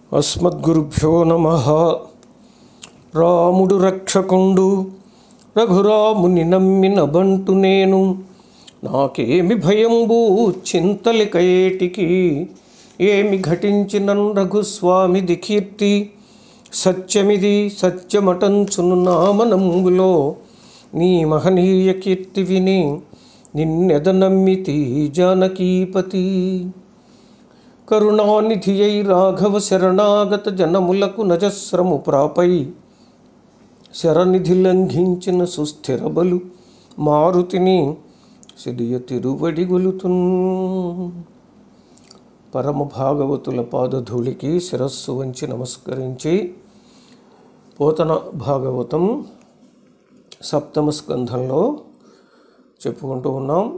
అస్మద్గురుభ్యో నమ రాముడు రక్షకుండు రఘురాముని నమ్మిన బంటు నేను నాకేమి భయంబు చింతలిక ఏటికి ఏమి ఘటించిన రఘుస్వామిది కీర్తి సత్యమిది సత్యమటంచును నామనంబులో నీ మహనీయ కీర్తి విని నిన్నెద నమ్మితి జానకీపతి కరుణానిధి అయి రాఘవ శరణాగత జనములకు నజస్రము ప్రాపై శరనిధి లంఘించిన సుస్థిర బలు మారుతిని సిరియ తిరువడి గొలుతున్ పరమ భాగవతుల పాదధూళికి శిరస్సు వంచి నమస్కరించి పోతన భాగవతం సప్తమ స్కంధంలో చెప్పుకుంటూ ఉన్నాం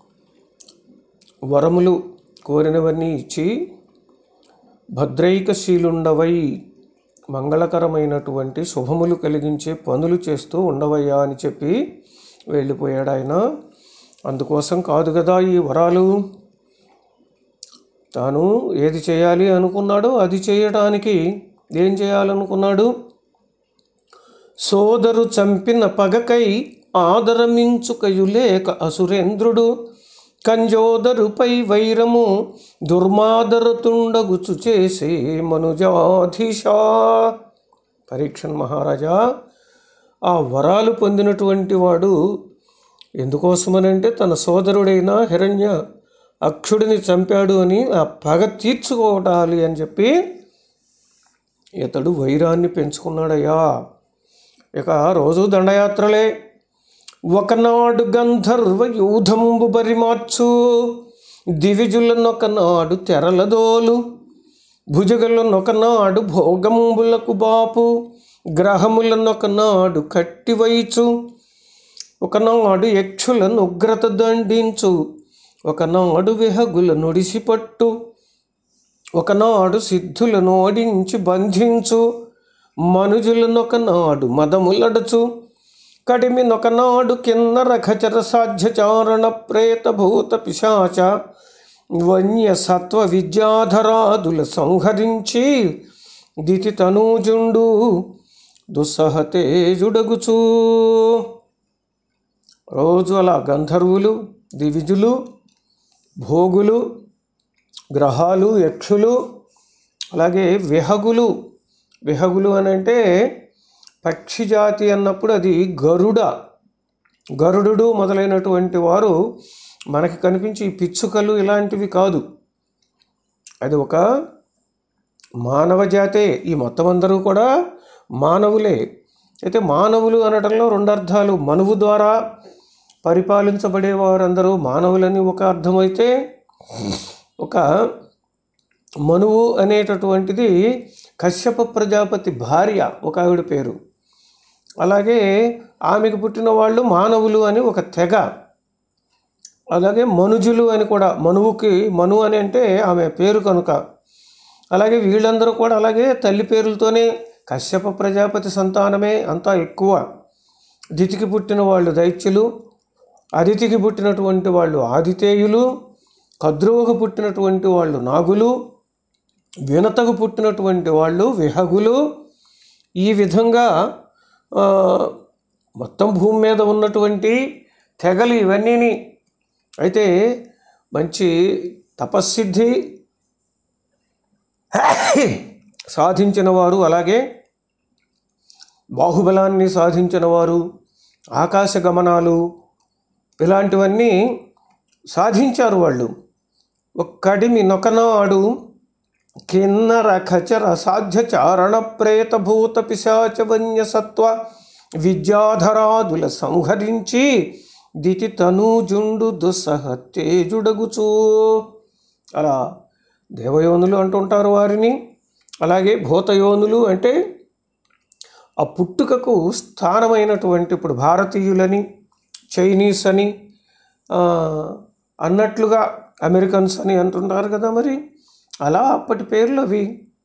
వరములు కోరినవన్నీ ఇచ్చి భద్రైకశీలుండవై మంగళకరమైనటువంటి శుభములు కలిగించే పనులు చేస్తూ ఉండవయ్యా అని చెప్పి వెళ్ళిపోయాడు ఆయన అందుకోసం కాదు కదా ఈ వరాలు తాను ఏది చేయాలి అనుకున్నాడో అది చేయడానికి ఏం చేయాలనుకున్నాడు సోదరు చంపిన పగకై ఆదరమించుకయులేక అసురేంద్రుడు కంజోదరుపై వైరము దుర్మాదరతుండగుచు చేసే మనుజాధీశా పరీక్షన్ మహారాజా ఆ వరాలు పొందినటువంటి వాడు ఎందుకోసమనంటే తన సోదరుడైన హిరణ్య అక్షుడిని చంపాడు అని ఆ పగ తీర్చుకోవటాలి అని చెప్పి ఇతడు వైరాన్ని పెంచుకున్నాడయ్యా ఇక రోజు దండయాత్రలే ఒకనాడు గంధర్వ యూధంబు బరిమార్చు దివిజులనొకనాడు తెరలదోలు భుజగలనొకనాడు భోగంబులకు బాపు గ్రహములనొకనాడు కట్టివైచు ఒకనాడు యక్షులను ఉగ్రత దండించు ఒకనాడు విహగుల నుడిసిపట్టు ఒకనాడు సిద్ధులను ఓడించి బంధించు మనుజులనొకనాడు మదములడచు కడిమినొకనాడు కిన్నర ఖచర సాధ్యచారణ ప్రేత భూత పిశాచ వన్య సత్వ విద్యాధరాదుల సంహరించి దితి తనూజుండు దుస్సహతేజుడగుచూ రోజు అలా గంధర్వులు దివిజులు భోగులు గ్రహాలు యక్షులు అలాగే విహగులు విహగులు అని అంటే పక్షి జాతి అన్నప్పుడు అది గరుడ గరుడు మొదలైనటువంటి వారు మనకి కనిపించి ఈ పిచ్చుకలు ఇలాంటివి కాదు అది ఒక మానవ జాతే ఈ మొత్తం అందరూ కూడా మానవులే అయితే మానవులు అనడంలో రెండు అర్థాలు మనువు ద్వారా పరిపాలించబడే వారందరూ మానవులని ఒక అర్థమైతే ఒక మనువు అనేటటువంటిది కశ్యప ప్రజాపతి భార్య ఒక ఆవిడ పేరు అలాగే ఆమెకు పుట్టిన వాళ్ళు మానవులు అని ఒక తెగ అలాగే మనుజులు అని కూడా మనువుకి మను అని అంటే ఆమె పేరు కనుక అలాగే వీళ్ళందరూ కూడా అలాగే తల్లి పేరులతోనే కశ్యప ప్రజాపతి సంతానమే అంతా ఎక్కువ దితికి పుట్టిన వాళ్ళు దైత్యులు అదితికి పుట్టినటువంటి వాళ్ళు ఆదితేయులు కద్రువకు పుట్టినటువంటి వాళ్ళు నాగులు వినతకు పుట్టినటువంటి వాళ్ళు విహగులు ఈ విధంగా మొత్తం భూమి మీద ఉన్నటువంటి తెగలు ఇవన్నీని అయితే మంచి తపస్సిద్ధి సాధించిన వారు అలాగే బాహుబలాన్ని సాధించిన వారు ఆకాశ గమనాలు ఇలాంటివన్నీ సాధించారు వాళ్ళు ఒక్కడిమి నొకనాడు కిన్నర ఖచర సాధ్య చారణ ప్రేత భూత పిశాచ వన్య సత్వ విద్యాధరాదుల సంహరించి దితి తనూజుండు దుస్సహ తేజుడగుచూ అలా దేవయోనులు అంటుంటారు వారిని అలాగే భూతయోనులు అంటే ఆ పుట్టుకకు స్థానమైనటువంటి ఇప్పుడు భారతీయులని చైనీస్ అని అన్నట్లుగా అమెరికన్స్ అని అంటుంటారు కదా మరి అలా అప్పటి పేర్లు అవి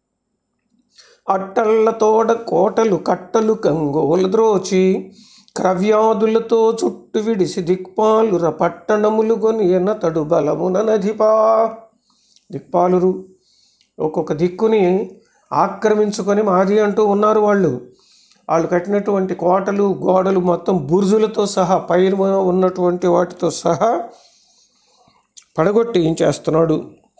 అట్టళ్ళతోడ కోటలు కట్టలు కంగోల ద్రోచి క్రవ్యాదులతో చుట్టు విడిసి దిక్పాలుర పట్టణములు కొని ఎనతడు బలమున నధిపా దిక్పాలురు ఒక్కొక్క దిక్కుని ఆక్రమించుకొని మాది అంటూ ఉన్నారు వాళ్ళు వాళ్ళు కట్టినటువంటి కోటలు గోడలు మొత్తం బురుజులతో సహా పైన ఉన్నటువంటి వాటితో సహా పడగొట్టి ఏం చేస్తున్నాడు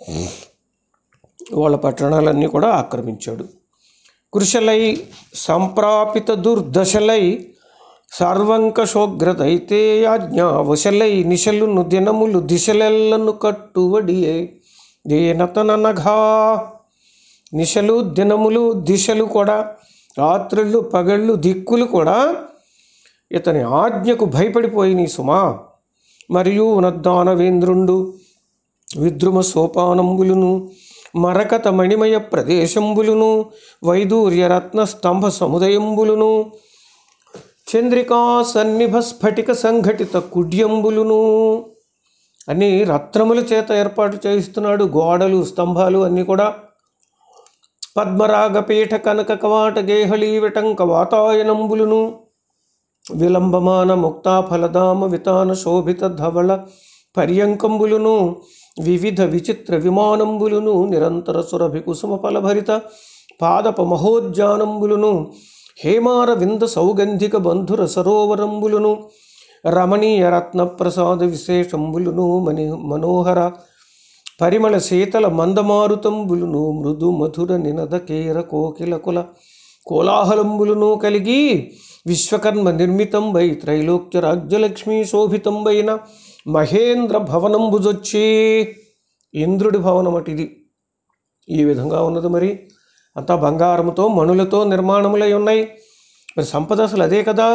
వాళ్ళ పట్టణాలన్నీ కూడా ఆక్రమించాడు కృషలై సంప్రాపిత దుర్దశలై సర్వంకశోగ్రతైతే యాజ్ఞావశలై నిశలును దినములు దిశలెల్లను కట్టువడియే దేనతననఘా నిశలు దినములు దిశలు కూడా రాత్రులు పగళ్ళు దిక్కులు కూడా ఇతని ఆజ్ఞకు భయపడిపోయినాయి సుమా మరియు ఉన్నద్దానవేంద్రుండు విద్రుమ సోపానంబులును మరకత మణిమయ ప్రదేశంబులును వైదూర్యరత్న స్తంభ సముదయంబులును చంద్రికా సన్నిభ స్ఫటిక సంఘటిత కుడ్యంబులును అన్ని రత్నముల చేత ఏర్పాటు చేయిస్తున్నాడు గోడలు స్తంభాలు అన్నీ కూడా పద్మరాగపీఠ కనక కవాట గేహళీ విటంక వాతాయనంబులును విలంబమాన ముక్తా ఫలదామ వితాన శోభిత ధవళ పర్యంకంబులును వివిధ విచిత్ర విమానంబులును నిరంతర సురభి కుసుమ ఫలభరిత పాదప మహోద్యానంబులును హేమార వింద సౌగంధిక బంధుర సరోవరంబులును రమణీయ రత్న ప్రసాద విశేషంబులును మణి మనోహర పరిమళ శీతల మందమారుతంబులును మృదు మధుర నినద కేర కోకిల కుల కోలాహలంబులును కలిగి విశ్వకర్మ నిర్మితంబై త్రైలోక్య రాజ్యలక్ష్మీ శోభితంబైన మహేంద్ర భవనంబుజొచ్చి ఇంద్రుడి భవనం అటిది ఈ విధంగా ఉన్నది మరి అంతా బంగారముతో మణులతో నిర్మాణములై ఉన్నాయి మరి సంపద అసలు అదే కదా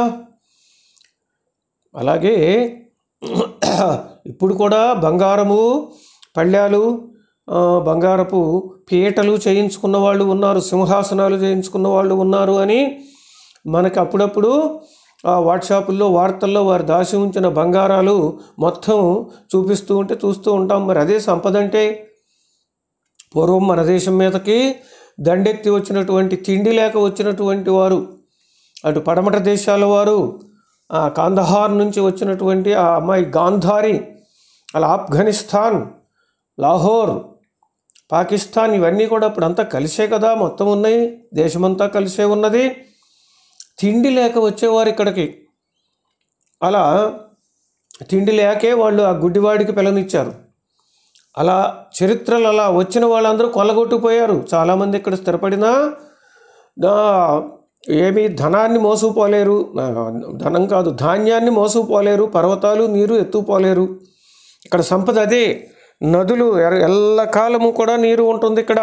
అలాగే ఇప్పుడు కూడా బంగారము పళ్ళాలు ఆ, బంగారపు పీటలు చేయించుకున్న వాళ్ళు ఉన్నారు సింహాసనాలు చేయించుకున్న వాళ్ళు ఉన్నారు అని మనకి అప్పుడప్పుడు ఆ వాట్సాపుల్లో వార్తల్లో వారు దాచి ఉంచిన బంగారాలు మొత్తం చూపిస్తూ ఉంటే చూస్తూ ఉంటాం మరి అదే సంపద అంటే పూర్వం మన దేశం మీదకి దండెత్తి వచ్చినటువంటి తిండి లేక వచ్చినటువంటి వారు అటు పడమట దేశాల వారు ఆ కాందహార్ నుంచి వచ్చినటువంటి ఆ అమ్మాయి గాంధారి అలా ఆఫ్ఘనిస్తాన్ లాహోర్ పాకిస్తాన్ ఇవన్నీ కూడా ఇప్పుడు అంతా కలిసే కదా మొత్తం ఉన్నాయి దేశమంతా కలిసే ఉన్నది తిండి లేక వచ్చేవారు ఇక్కడికి అలా తిండి లేకే వాళ్ళు ఆ గుడ్డివాడికి పిల్లనిచ్చారు అలా చరిత్రలు అలా వచ్చిన వాళ్ళందరూ కొల్లగొట్టుకుపోయారు చాలామంది ఇక్కడ స్థిరపడినా ఆ, ఏమీ ధనాన్ని మోసుకుపోలేరు ఆ, ధనం కాదు ధాన్యాన్ని మోసుకుపోలేరు పర్వతాలు నీరు ఎత్తుకుపోలేరు ఇక్కడ సంపద అదే నదులు ఎర- ఎల్లకాలము కూడా నీరు ఉంటుంది ఇక్కడ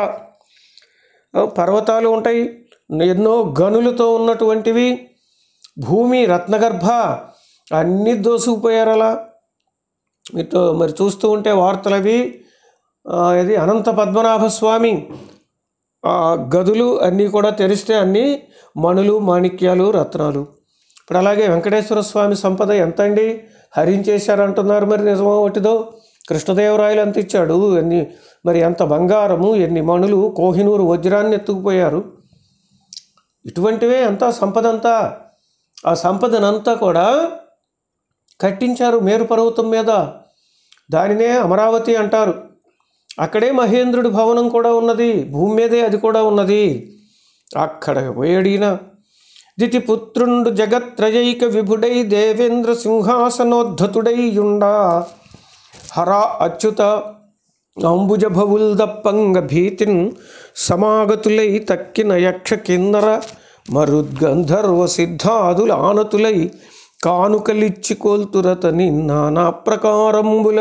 ఆ, పర్వతాలు ఉంటాయి ఎన్నో గనులతో ఉన్నటువంటివి భూమి రత్నగర్భ అన్నీ దోసుకుపోయారు అలా ఇటు మరి చూస్తూ ఉంటే వార్తలు అవి ఆ, ఇది అనంత పద్మనాభ స్వామి ఆ గదులు అన్నీ కూడా తెరిస్తే అన్నీ మణులు మాణిక్యాలు రత్నాలు ఇప్పుడు అలాగే వెంకటేశ్వర స్వామి సంపద ఎంత అండి హరించేశారంటున్నారు మరి నిజమో ఒకటిదో కృష్ణదేవరాయలు ఎంత ఇచ్చాడు ఎన్ని మరి ఎంత బంగారము ఎన్ని మణులు కోహినూరు వజ్రాన్ని ఎత్తుకుపోయారు ఇటువంటివే అంతా సంపద అంతా ఆ సంపదనంతా కూడా కట్టించారు మేరు పర్వతం మీద దానినే అమరావతి అంటారు అక్కడే మహేంద్రుడి భవనం కూడా ఉన్నది భూమి మీదే అది కూడా ఉన్నది అక్కడ పోయాడిన దితి పుత్రుండు జగత్రయైక విభుడై దేవేంద్ర సింహాసనోద్ధతుడై యుండా హరా అచ్యుత అంబుజ భవుల్ దప్పంగ భీతిన్ సమాగతులై తక్కిన యక్ష కిన్నర మరుద్గంధర్వ సిద్ధాదుల ఆనతులై కానుకలిచ్చి కోల్తురతని నానా ప్రకారంబుల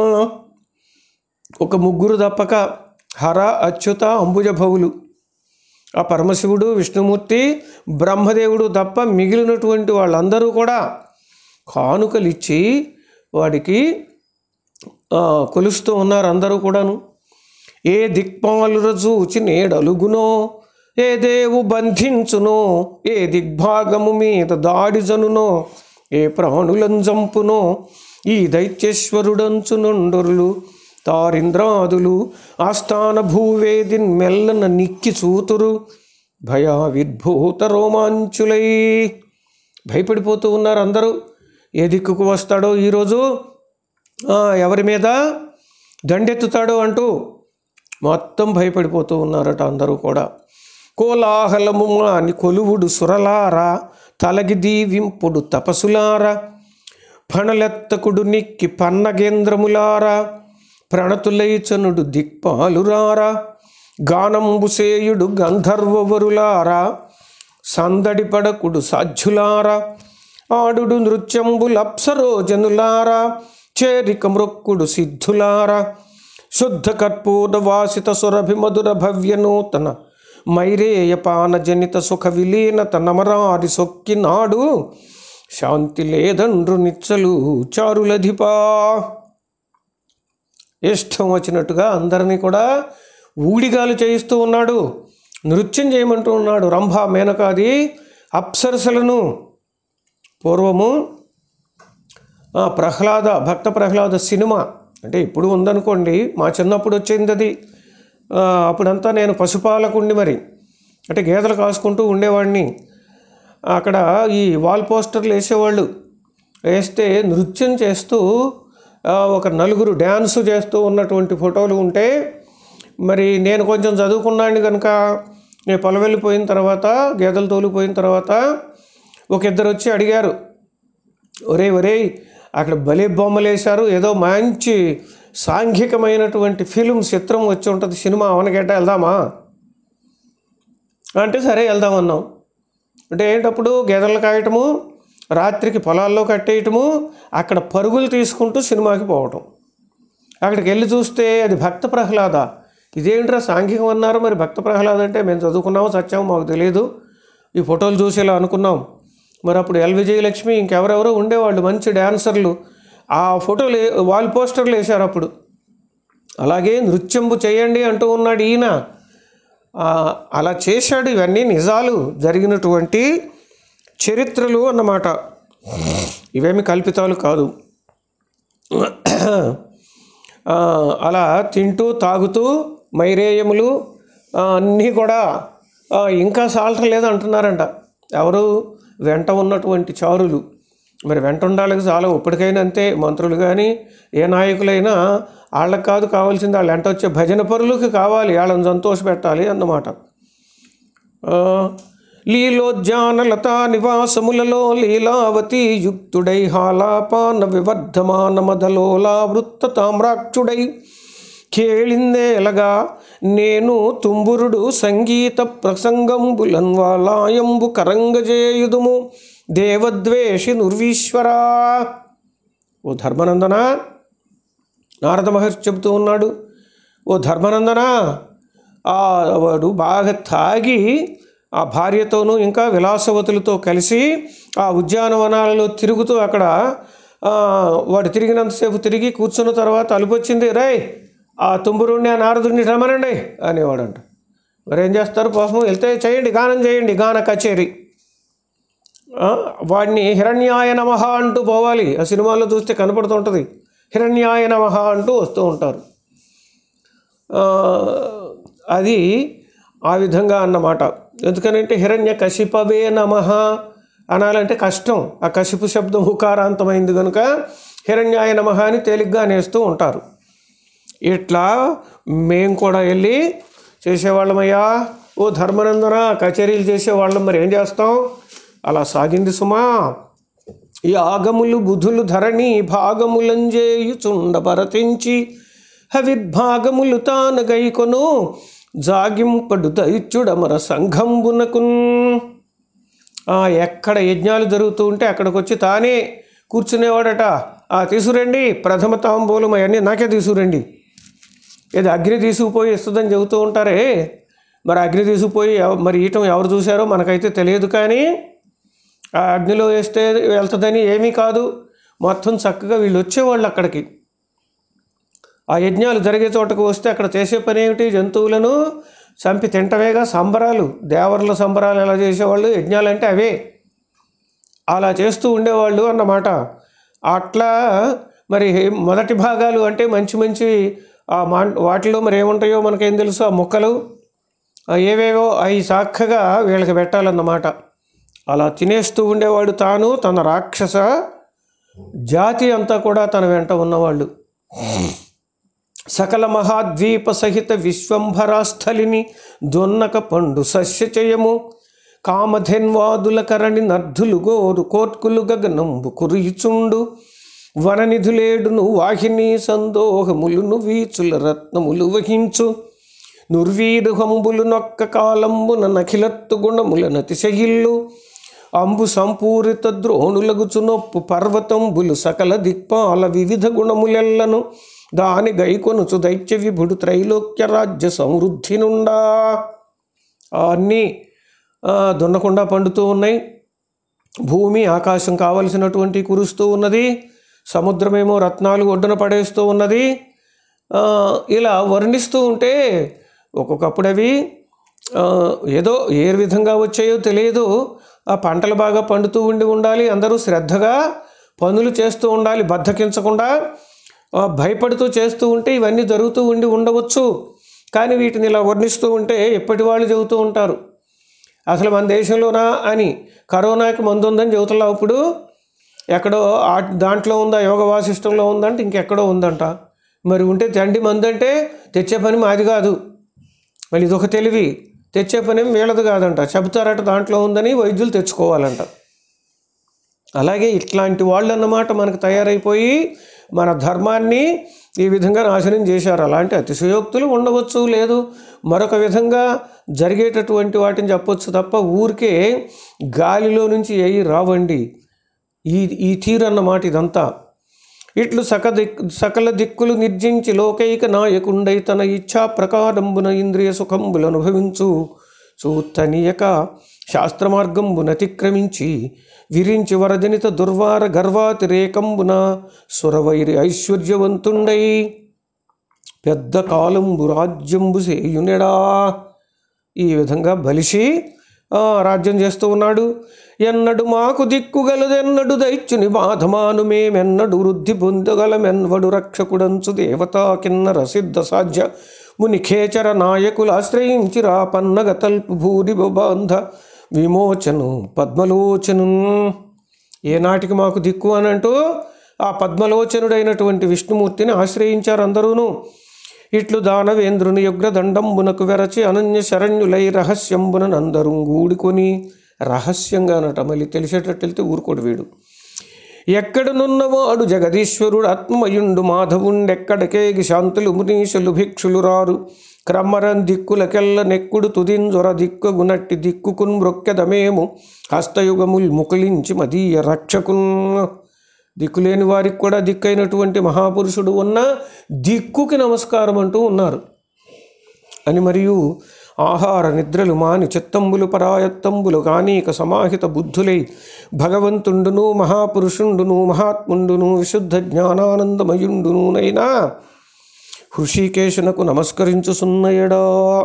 ఒక ముగ్గురు తప్పక హర అచ్యుత అంబుజ భవులు ఆ పరమశివుడు విష్ణుమూర్తి బ్రహ్మదేవుడు తప్ప మిగిలినటువంటి వాళ్ళందరూ కూడా కానుకలు ఇచ్చి వాడికి ఆ, కొలుస్తూ ఉన్నారు అందరూ కూడాను ఏ దిక్పాలుర చూచి నేడలుగునో ఏ దేవు బంధించునో ఏ దిగ్భాగము మీద దాడి జనునో ఏ ప్రాణులను చంపునో ఈ దైత్యేశ్వరుడంచు నుండరులు తారింద్రాదులు ఆస్థాన భూవేదిన్ మెల్లన నిక్కి చూతురు భయ విద్భూత రోమాంచులై భయపడిపోతూ ఉన్నారు అందరూ ఏ దిక్కుకు వస్తాడో ఈరోజు ఆ, ఎవరి మీద దండెత్తుతాడో అంటూ మొత్తం భయపడిపోతూ ఉన్నారట అందరూ కూడా కోలాహలము మాని కొలువుడు సురలారా తలగి దీవింపుడు తపసులారా ఫణలెత్తకుడు నిక్కి పన్నగేంద్రములారా ప్రణతులైచనుడు దిక్పాలురారా గానంబుసేయుడు గంధర్వవరులారా సందడి పడకుడు సాధ్యులారా ఆడుడు నృత్యంబులప్సరోజనులారా చేరిక మృక్కుడు సిద్ధులారా శుద్ధ కర్పూర వాసిత సురభి మధుర భవ్య నూతన మైరేయ పాన జనిత సుఖ విలీనత నమరారి సొక్కి నాడు శాంతి లేదండ్రు నిచ్చలు చారులధిపా ఇష్టం వచ్చినట్టుగా అందరినీ కూడా ఊడిగాలు చేయిస్తూ ఉన్నాడు నృత్యం చేయమంటూ ఉన్నాడు రంభ మేనకాది అప్సరసలను పూర్వము ఆ, ప్రహ్లాద భక్త ప్రహ్లాద సినిమా అంటే ఇప్పుడు ఉందనుకోండి మా చిన్నప్పుడు వచ్చింది అది ఆ, అప్పుడంతా నేను పశుపాలకుండి మరి అంటే గేదెలు కాసుకుంటూ ఉండేవాడిని అక్కడ ఈ వాల్ పోస్టర్లు వేసేవాళ్ళు వేస్తే నృత్యం చేస్తూ ఆ, ఒక నలుగురు డ్యాన్స్ చేస్తూ ఉన్నటువంటి ఫోటోలు ఉంటే మరి నేను కొంచెం చదువుకున్నాను కనుక నేను పొలం వెళ్ళిపోయిన తర్వాత గేదెలు తోలిపోయిన తర్వాత ఒక ఇద్దరు వచ్చి అడిగారు ఒరే ఒరే అక్కడ భలే బొమ్మలు వేశారు ఏదో మంచి సాంఘికమైనటువంటి ఫిలిం చిత్రం వచ్చి ఉంటుంది సినిమా అవనగేట వెళ్దామా అంటే సరే వెళ్దామన్నాం అంటే ఏంటప్పుడు గేదెలు కాయటము రాత్రికి పొలాల్లో కట్టేయటము అక్కడ పరుగులు తీసుకుంటూ సినిమాకి పోవటం అక్కడికి వెళ్ళి చూస్తే అది భక్త ప్రహ్లాద ఇదేంట్రా సాంఘికం అన్నారు మరి భక్త ప్రహ్లాద అంటే మేము చదువుకున్నాము సత్యాము మాకు తెలియదు ఈ ఫోటోలు చూసి ఇలా అనుకున్నాం మరి అప్పుడు ఎల్ విజయలక్ష్మి ఇంకెవరెవరో ఉండేవాళ్ళు మంచి డ్యాన్సర్లు ఆ ఫోటోలు వాల్ పోస్టర్లు వేశారు అప్పుడు అలాగే నృత్యంబు చేయండి అంటూ ఉన్నాడు ఈయన ఆ, అలా చేశాడు ఇవన్నీ నిజాలు జరిగినటువంటి చరిత్రలు అన్నమాట ఇవేమి కల్పితాలు కాదు ఆ, అలా తింటూ తాగుతూ మైరేయములు ఆ, అన్నీ కూడా ఆ, ఇంకా సాల్ట్ లేదు అంటున్నారంట ఎవరు వెంట ఉన్నటువంటి చారులు మరి వెంట ఉండాలి చాలా ఇప్పటికైనా అంతే మంత్రులు కానీ ఏ నాయకులైనా వాళ్ళకి కాదు కావాల్సింది వాళ్ళ వెంట వచ్చే భజన పరులకి కావాలి వాళ్ళని సంతోషపెట్టాలి అన్నమాట ఆ, లీలోజ్జాన లతా నివాసములలో లీలావతి యుక్తుడై హాలాపాన వివర్ధమాన మదలోలా వృత్త తామ్రాక్షుడై కేళిందేలగా నేను తుంబురుడు సంగీత ప్రసంగంబులన్వాలాయంబు కరంగజేయుదుము దేవద్వేషి నుర్వీశ్వరా ఓ ధర్మనందన నారద మహర్షి చెబుతూ ఉన్నాడు ఓ ధర్మనందన ఆ వాడు బాగా తాగి ఆ భార్యతోనూ ఇంకా విలాసవతులతో కలిసి ఆ ఉద్యానవనాలలో తిరుగుతూ అక్కడ ఆ, వాడు తిరిగినంతసేపు తిరిగి కూర్చున్న తర్వాత అలుపొచ్చింది రే ఆ తుంబురుణ్ణి ఆ నారదుడిని రమ్మనండి అనేవాడంట మరి ఏం చేస్తారు పాపం వెళ్తే చేయండి గానం చేయండి గాన కచేరీ ఆ, వాడిని హిరణ్యాయ నమః అంటూ పోవాలి ఆ సినిమాలో చూస్తే కనపడుతుంటుంది హిరణ్యాయ నమః అంటూ వస్తూ ఉంటారు ఆ, అది ఆ విధంగా అన్నమాట ఎందుకనంటే హిరణ్య కశిపవే నమః అనాలంటే కష్టం ఆ కశిపు శబ్దం హుకారాంతమైంది కనుక హిరణ్యాయ నమః అని తేలిగ్గా అనేస్తూ ఉంటారు ఇట్లా మేం కూడా వెళ్ళి చేసేవాళ్ళమయ్యా ఓ ధర్మనందన కచేరీలు చేసేవాళ్ళం మరి ఏం చేస్తాం అలా సాగింది సుమా ఈ ఆగములు బుధులు ధరణి భాగములంజేయుచుండ భరతించి హవిర్భాగములు తాను గైకొను జాగింపడు దైత్యుడమర సంఘంబునకున్ ఆ, ఎక్కడ యజ్ఞాలు జరుగుతూ ఉంటే అక్కడికి వచ్చి తానే కూర్చునేవాడట ఆ తీసుకురండి ప్రథమ తాంబూలం అవన్నీ నాకే తీసుకురండి ఏది అగ్ని తీసుకుపోయి ఇస్తుందని చెబుతూ ఉంటారే మరి అగ్ని తీసుకుపోయి ఎవ- మరి ఈయటం ఎవరు చూశారో మనకైతే తెలియదు కానీ ఆ అగ్నిలో వేస్తే వెళ్తుందని ఏమీ కాదు మొత్తం చక్కగా వీళ్ళు వచ్చేవాళ్ళు అక్కడికి ఆ యజ్ఞాలు జరిగే చోటకు వస్తే అక్కడ చేసే పని ఏమిటి జంతువులను చంపి తింటవేగా సంబరాలు దేవర్ల సంబరాలు ఎలా చేసేవాళ్ళు యజ్ఞాలు అంటే అవే అలా చేస్తూ ఉండేవాళ్ళు అన్నమాట అట్లా మరి మొదటి భాగాలు అంటే మంచి మంచి ఆ మా వాటిలో మరి ఏముంటాయో మనకేం తెలుసు ఆ మొక్కలు ఆ ఏవేవో అవి చక్కగా వీళ్ళకి పెట్టాలన్నమాట అలా తినేస్తూ ఉండేవాడు తాను తన రాక్షస జాతి అంతా కూడా తన వెంట ఉన్నవాళ్ళు సకల మహాద్వీప సహిత విశ్వంభరాస్థలిని దొన్నక పండు సస్యచయము కామధెన్వాదుల కరణి నర్ధులు గోరు కోర్కులు గగనంబు కురిచుండు వననిధులేడును వాహిని సందోహములును వీచుల రత్నములు వహించు నుర్వీరుహంబులు నొక్క కాలంబున నఖిలత్తు గుణముల నతిశయిల్లు అంబు సంపూరిత ద్రోణులగుచు నొప్పు పర్వతంబులు సకల దిక్పాల వివిధ గుణములెల్లను దాని గైకొనుచు దైత్య విభుడు త్రైలోక్య రాజ్య సమృద్ధి నుండా అన్నీ ఆ, దున్నకుండా పండుతూ ఉన్నాయి భూమి ఆకాశం కావలసినటువంటి కురుస్తూ ఉన్నది సముద్రమేమో రత్నాలు ఒడ్డున పడేస్తూ ఉన్నది ఆ, ఇలా వర్ణిస్తూ ఉంటే ఒక్కొక్కప్పుడు అవి ఆ, ఏదో ఏ విధంగా వచ్చాయో తెలియదు ఆ పంటలు బాగా పండుతూ ఉండి ఉండాలి అందరూ శ్రద్ధగా పనులు చేస్తూ ఉండాలి బద్దకించకుండా ఆ, భయపడుతూ చేస్తూ ఉంటే ఇవన్నీ జరుగుతూ ఉండి ఉండవచ్చు కానీ వీటిని ఇలా వర్ణిస్తూ ఉంటే ఎప్పటి వాళ్ళు చెబుతూ ఉంటారు అసలు మన దేశంలోనా అని కరోనాకి మందు ఉందని చెబుతున్నావు ఇప్పుడు ఎక్కడో ఆ దాంట్లో ఉందా యోగ వాసిష్టంలో ఉందంటే ఇంకెక్కడో ఉందంట మరి ఉంటే తండ్రి మందు అంటే తెచ్చే పని మాది కాదు మళ్ళీ ఇదొక తెలివి తెచ్చే పని ఏం వీళ్ళది కాదంట చెబుతారట దాంట్లో ఉందని వైద్యులు తెచ్చుకోవాలంట అలాగే ఇట్లాంటి వాళ్ళు అన్నమాట మనకు తయారైపోయి మన ధర్మాన్ని ఈ విధంగా నాశనం చేశారు అలాంటి అతిశయోక్తులు ఉండవచ్చు లేదు మరొక విధంగా జరిగేటటువంటి వాటిని చెప్పొచ్చు తప్ప ఊరికే గాలిలో నుంచి ఏవి రావండి ఈ ఈ తీరు అన్నమాట ఇదంతా ఇట్లు సక దిక్ సకల దిక్కులు నిర్జించి లోకైక నాయకుండై తన ఇచ్ఛా ప్రకారంబున ఇంద్రియ సుఖంబులు అనుభవించు చూత్తనీయక శాస్త్రమార్గంబున అతిక్రమించి విరించి వరజనిత దుర్వార గర్వాతిరేకంబున సురవైరి ఐశ్వర్యవంతుండై పెద్ద కాలంబు రాజ్యంబు సేయునెడా ఈ విధంగా బలిసి ఆ, రాజ్యం చేస్తూ ఉన్నాడు ఎన్నడు మాకు దిక్కుగలదెన్నడు దైత్యుని బాధమాను మేమెన్నడు వృద్ధి పొందగలమెన్వడు రక్షకుడంచు దేవతా కిన్నర సిద్ధ సాధ్య ముని ఖేచర నాయకులు ఆశ్రయించి రాపన్నగ తల్పు భూరి బాంధ విమోచను పద్మలోచను ఏనాటికి మాకు దిక్కు అని అంటూ ఆ పద్మలోచనుడైనటువంటి విష్ణుమూర్తిని ఆశ్రయించారు అందరూను ఇట్లు దానవేంద్రుని యుగ్రదండంబునకు వెరచి అనన్య శరణ్యులై రహస్యంబున నందరు గూడుకొని రహస్యంగానట మళ్ళీ తెలిసేటట్టు వెళ్తే ఊరుకోడు వీడు ఎక్కడనున్నవాడు జగదీశ్వరుడు ఆత్మయుండు మాధవుండెక్కడికేగి శాంతులు మునీషులు భిక్షులు రారు క్రమరం దిక్కులకెల్ల నెక్కుడు తుదింజొర దిక్కుగునట్టి దిక్కుకున్ మ్రొక్కెదమేము హస్తయుగముల్ ముకులించి మదీయ రక్షకున్ దిక్కులేని వారికి కూడా దిక్కైనటువంటి మహాపురుషుడు ఉన్న దిక్కుకి నమస్కారం అంటూ ఉన్నారు అని మరియు ఆహార నిద్రలు మాని చిత్తంబులు పరాయత్తంబులు కానీక సమాహిత బుద్ధులై భగవంతుండును మహాపురుషుండును మహాత్ముండును విశుద్ధ జ్ఞానానందమయుండును నైనా హృషికేశునకు నమస్కరించుసున్నయడా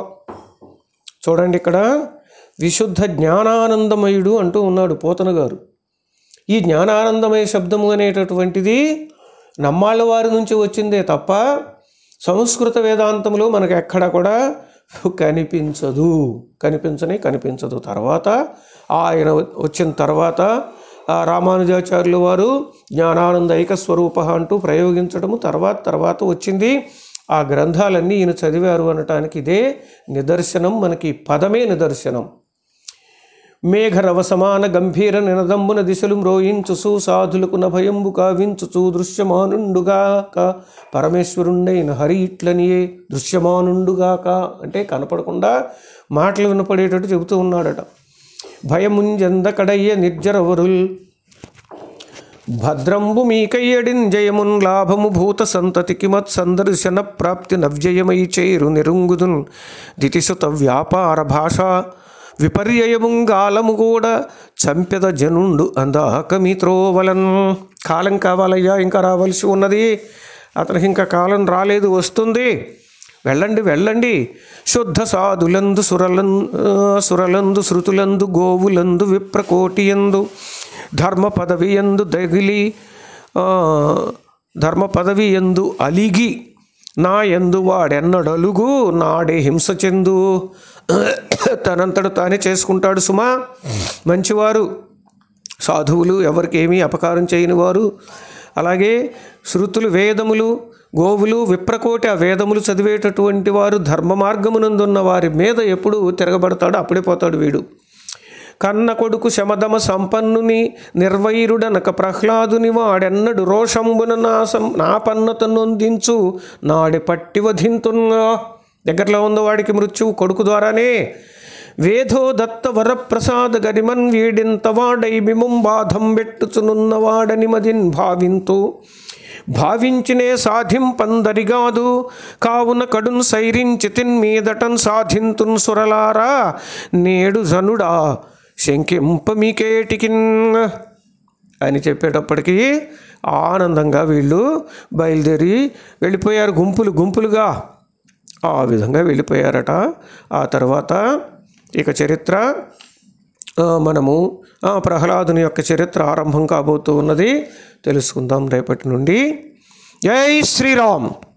చూడండి ఇక్కడ విశుద్ధ జ్ఞానానందమయుడు అంటూ ఉన్నాడు పోతన గారు ఈ జ్ఞానానందమయ శబ్దము అనేటటువంటిది నమ్మాళ్ళ వారి నుంచి వచ్చిందే తప్ప సంస్కృత వేదాంతంలో మనకు ఎక్కడ కూడా కనిపించదు కనిపించనే కనిపించదు తర్వాత ఆయన వచ్చిన తర్వాత ఆ రామానుజాచార్యుల వారు జ్ఞానానంద ఐక స్వరూప అంటూ ప్రయోగించడము తర్వాత తర్వాత వచ్చింది ఆ గ్రంథాలన్నీ ఈయన చదివారు అనటానికి ఇదే నిదర్శనం మనకి పదమే నిదర్శనం మేఘరవ సమాన గంభీర నినదంబున దిశలు మ్రోయించుసు సాధులకు నభయంబు కావించుచు దృశ్యమానుండుగాక పరమేశ్వరుండైన హరి ఇట్లనియే దృశ్యమానుండుగాక అంటే కనపడకుండా మాటలు వినపడేటట్టు చెబుతూ ఉన్నాడట భయముంజంద కడయ్య నిర్జరవరుల్ భద్రంబు మీకయ్యడిన్ జయమున్ లాభము భూత సంతతికి మత్ సందర్శన ప్రాప్తి నవ్యయమై చేరు నిరుంగుదున్ దితిసుత వ్యాపార భాష విపర్యయముంగాలము కూడా చంపెద జనుండు అందాక మీ త్రోవలన్ కాలం కావాలయ్యా ఇంకా రావాల్సి ఉన్నది అతనికి ఇంకా కాలం రాలేదు వస్తుంది వెళ్ళండి వెళ్ళండి శుద్ధ సాధులందు సురలం సురలందు శృతులందు గోవులందు విప్రకోటియందు ధర్మ పదవి ఎందు దగిలి ఆ, ధర్మ పదవి ఎందు అలిగి నా ఎందు వాడెన్నడలుగు నాడే హింస చెందు తనంతడు తానే చేసుకుంటాడు సుమా మంచివారు సాధువులు ఎవరికి ఏమీ అపకారం చేయని వారు అలాగే శృతులు వేదములు గోవులు విప్రకోటి ఆ వేదములు చదివేటటువంటి వారు ధర్మ మార్గమునందున్న వారి మీద ఎప్పుడు తిరగబడతాడో అప్పుడే పోతాడు వీడు కన్న కొడుకు శమదమ సంపన్నుని నిర్వైరుడనక ప్రహ్లాదుని వాడెన్నడు రోషంబున నాసం నా పన్నత నొందించు నాడి పట్టి వధింతున్నా దగ్గరలో ఉందో వాడికి మృత్యువు కొడుకు ద్వారానే వేదో దత్త వరప్రసాద గరిమన్ వీడింత వాడై బిముం బాధం పెట్టుచునున్నవాడని మదిన్ భావింతు భావించినే సాధింపందరిగాదు కావున కడున్ సైరించి తిన్మీదటన్ సాధింతున్ సురలారా నేడు జనుడా శంకింప మీకేటికిన్ అని చెప్పేటప్పటికీ ఆనందంగా వీళ్ళు బయలుదేరి వెళ్ళిపోయారు గుంపులు గుంపులుగా ఆ విధంగా వెళ్ళిపోయారట ఆ తర్వాత ఇక చరిత్ర ఆ, మనము ఆ, ప్రహ్లాదుని యొక్క చరిత్ర ఆరంభం కాబోతూ ఉన్నది తెలుసుకుందాం రేపటి నుండి జై శ్రీరామ్